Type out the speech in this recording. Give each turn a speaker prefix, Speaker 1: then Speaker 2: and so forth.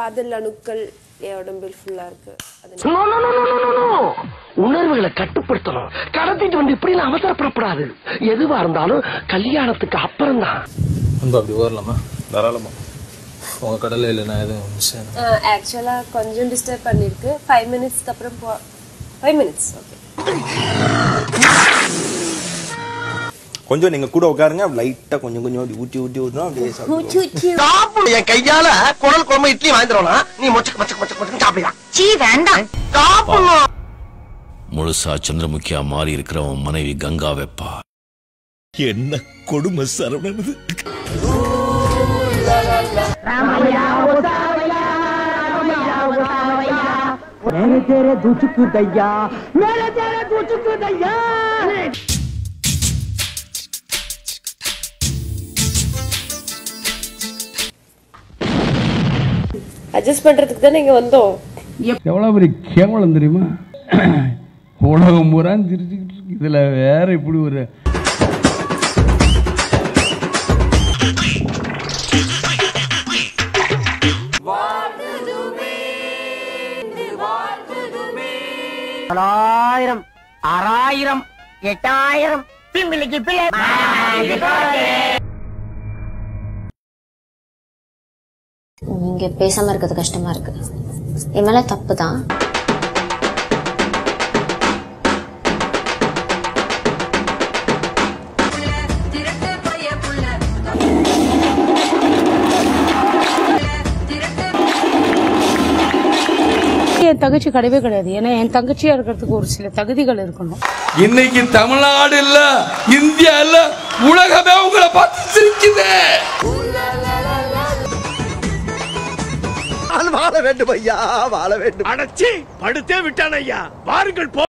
Speaker 1: காதல் அணுக்கள் என் உடம்பில் ஃபுல்லா இருக்கு அது
Speaker 2: No, no, no, no, no, no, no. உணர்வுகளை கட்டுப்படுத்தணும் கடத்திட்டு வந்து இப்படி அவசரப்படக்கூடாது எதுவா இருந்தாலும் கல்யாணத்துக்கு அப்புறம் தான்
Speaker 3: அன்பு அப்படி வரலாமா தாராளமா உங்க கடலை இல்லைன்னா எதுவும் மிஸ்
Speaker 1: ஆக்சுவலா கொஞ்சம் டிஸ்டர்ப் பண்ணிருக்கு ஃபைவ் மினிட்ஸ்க்கு அப்புறம் போ ஃபைவ் மினிட்ஸ் ஓகே
Speaker 4: கொஞ்சம் நீங்க கூட உட்காருங்க லைட்டா கொஞ்சம் கொஞ்சம் அப்படி ஊட்டி ஊட்டி ஊட்டினா அப்படியே சாப்பிடுவோம்.
Speaker 2: சாப்பிடு என் கையால குடல் குழம்பு இட்லி வாங்கி தரணும் நீ மொச்சக்கு மொச்சக்கு மொச்சக்கு மொச்சக்கு சாப்பிடலாம்
Speaker 5: சீ வேண்டாம்
Speaker 2: சாப்பிடணும்
Speaker 6: முழுசா சந்திரமுகியா மாறி இருக்கிற உன் மனைவி கங்கா வெப்பா
Speaker 7: என்ன கொடுமை சரவணனது
Speaker 1: அட்ஜஸ்ட் பண்றதுக்கு தானே இங்க வந்தோம்
Speaker 8: எவ்வளோ பெரிய கேவலம் தெரியுமா உலகம் பூரா சிரிச்சுக்கிட்டு இருக்கு இதில் வேற இப்படி ஒரு
Speaker 5: ஆயிரம் ஆறாயிரம் எட்டாயிரம் பிம்பிளிக்கு பிள்ளை
Speaker 9: இங்க பேசாம இருக்கிறது கஷ்டமா இருக்கு என் மேல தப்பு தான்
Speaker 10: என் தங்கச்சி கிடையவே கிடையாது ஏன்னா என் தங்கச்சியா இருக்கிறதுக்கு ஒரு சில தகுதிகள் இருக்கணும்
Speaker 7: இன்னைக்கு தமிழ்நாடு இல்ல இந்தியா இல்ல உலகமே உங்களை பார்த்து சிரிக்குது
Speaker 2: வாழ வேண்டும் ஐயா வாழ வேண்டும்
Speaker 7: அடைச்சி படுத்தே விட்டான் ஐயா வாருங்கள் போ